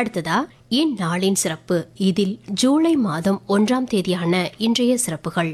அடுத்ததா இந்நாளின் சிறப்பு இதில் ஜூலை மாதம் ஒன்றாம் தேதியான இன்றைய சிறப்புகள்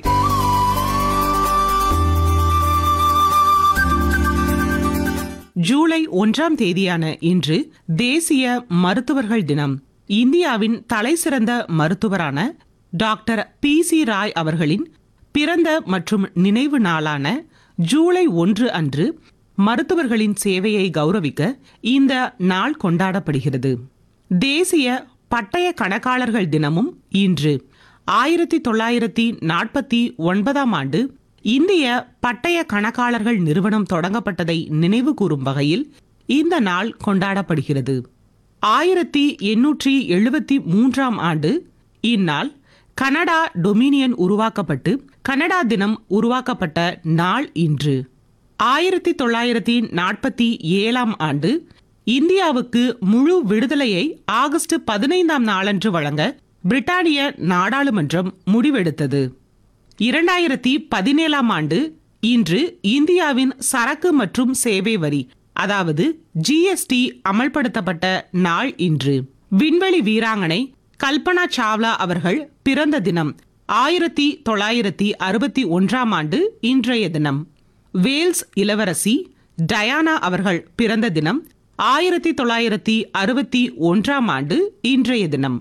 ஜூலை ஒன்றாம் தேதியான இன்று தேசிய மருத்துவர்கள் தினம் இந்தியாவின் தலைசிறந்த மருத்துவரான டாக்டர் பி சி ராய் அவர்களின் பிறந்த மற்றும் நினைவு நாளான ஜூலை ஒன்று அன்று மருத்துவர்களின் சேவையை கௌரவிக்க இந்த நாள் கொண்டாடப்படுகிறது தேசிய பட்டய கணக்காளர்கள் தினமும் இன்று ஆயிரத்தி தொள்ளாயிரத்தி நாற்பத்தி ஒன்பதாம் ஆண்டு இந்திய பட்டய கணக்காளர்கள் நிறுவனம் தொடங்கப்பட்டதை நினைவு கூறும் வகையில் இந்த நாள் கொண்டாடப்படுகிறது ஆயிரத்தி எண்ணூற்றி எழுபத்தி மூன்றாம் ஆண்டு இந்நாள் கனடா டொமினியன் உருவாக்கப்பட்டு கனடா தினம் உருவாக்கப்பட்ட நாள் இன்று ஆயிரத்தி தொள்ளாயிரத்தி நாற்பத்தி ஏழாம் ஆண்டு இந்தியாவுக்கு முழு விடுதலையை ஆகஸ்ட் பதினைந்தாம் நாளன்று வழங்க பிரிட்டானிய நாடாளுமன்றம் முடிவெடுத்தது இரண்டாயிரத்தி பதினேழாம் ஆண்டு இன்று இந்தியாவின் சரக்கு மற்றும் சேவை வரி அதாவது ஜிஎஸ்டி அமல்படுத்தப்பட்ட நாள் இன்று விண்வெளி வீராங்கனை கல்பனா சாவ்லா அவர்கள் பிறந்த தினம் ஆயிரத்தி தொள்ளாயிரத்தி அறுபத்தி ஒன்றாம் ஆண்டு இன்றைய தினம் வேல்ஸ் இளவரசி டயானா அவர்கள் பிறந்த தினம் ஆயிரத்தி தொள்ளாயிரத்தி அறுபத்தி ஒன்றாம் ஆண்டு இன்றைய தினம்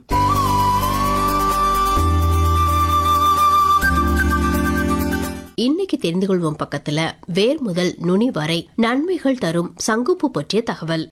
இன்னைக்கு தெரிந்து கொள்வோம் பக்கத்துல வேர் முதல் நுனி வரை நன்மைகள் தரும் சங்குப்பூ பற்றிய தகவல்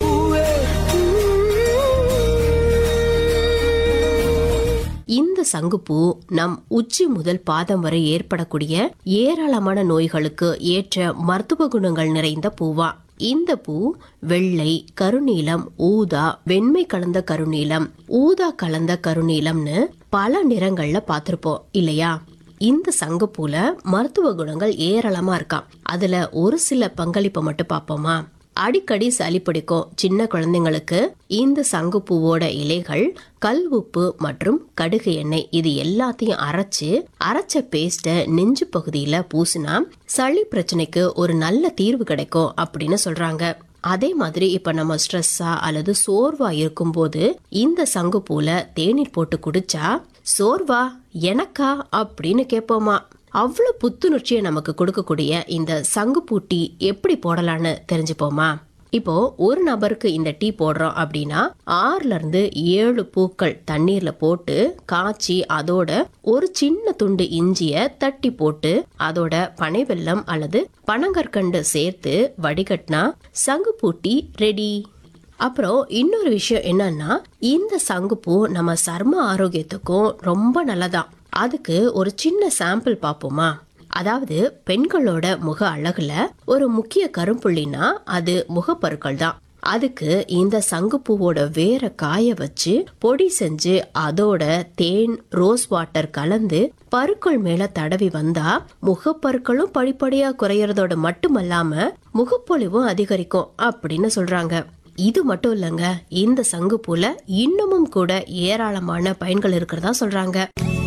இந்த சங்குப்பூ நம் உச்சி முதல் பாதம் வரை ஏற்படக்கூடிய ஏராளமான நோய்களுக்கு ஏற்ற மருத்துவ குணங்கள் நிறைந்த பூவா இந்த பூ வெள்ளை கருநீலம் ஊதா வெண்மை கலந்த கருநீலம் ஊதா கலந்த கருநீலம்னு பல நிறங்கள்ல பார்த்திருப்போம் இல்லையா இந்த சங்குப்பூல மருத்துவ குணங்கள் ஏராளமா இருக்காம் அதுல ஒரு சில பங்களிப்பை மட்டும் பார்ப்போமா அடிக்கடி சளி பிடிக்கும் சின்ன குழந்தைங்களுக்கு இந்த சங்குப்பூவோட இலைகள் கல் உப்பு மற்றும் கடுகு எண்ணெய் இது எல்லாத்தையும் அரைச்சு அரைச்ச பேஸ்ட நெஞ்சு பகுதியில பூசினா சளி பிரச்சனைக்கு ஒரு நல்ல தீர்வு கிடைக்கும் அப்படின்னு சொல்றாங்க அதே மாதிரி இப்ப நம்ம ஸ்ட்ரெஸ்ஸா அல்லது சோர்வா இருக்கும்போது இந்த சங்குப்பூல தேநீர் போட்டு குடிச்சா சோர்வா எனக்கா அப்படின்னு கேட்போமா அவ்வளவு புத்துணர்ச்சியை நமக்கு கொடுக்கக்கூடிய இந்த சங்குப்பூ டீ எப்படி போடலான்னு தெரிஞ்சுப்போமா இப்போ ஒரு நபருக்கு இந்த டீ போடுறோம் அப்படின்னா ஆறுல இருந்து ஏழு பூக்கள் தண்ணீர்ல போட்டு காய்ச்சி அதோட ஒரு சின்ன துண்டு இஞ்சிய தட்டி போட்டு அதோட பனை வெல்லம் அல்லது பனங்கற்கண்டு சேர்த்து வடிகட்டினா சங்குப்பூ டீ ரெடி அப்புறம் இன்னொரு விஷயம் என்னன்னா இந்த சங்குப்பூ நம்ம சர்ம ஆரோக்கியத்துக்கும் ரொம்ப நல்லதா அதுக்கு ஒரு சின்ன சாம்பிள் பார்ப்போமா அதாவது பெண்களோட முக அழகுல ஒரு முக்கிய கரும்புள்ளினா அது முகப்பருக்கள் தான் அதுக்கு இந்த சங்குப்பூவோட வேற காய வச்சு பொடி செஞ்சு அதோட தேன் ரோஸ் வாட்டர் கலந்து பருக்கள் மேல தடவி வந்தா முகப்பருக்களும் படிப்படியா குறையறதோட மட்டுமல்லாம முகப்பொலிவும் அதிகரிக்கும் அப்படின்னு சொல்றாங்க இது மட்டும் இல்லைங்க இந்த சங்குப்பூல இன்னமும் கூட ஏராளமான பயன்கள் இருக்கிறதா சொல்றாங்க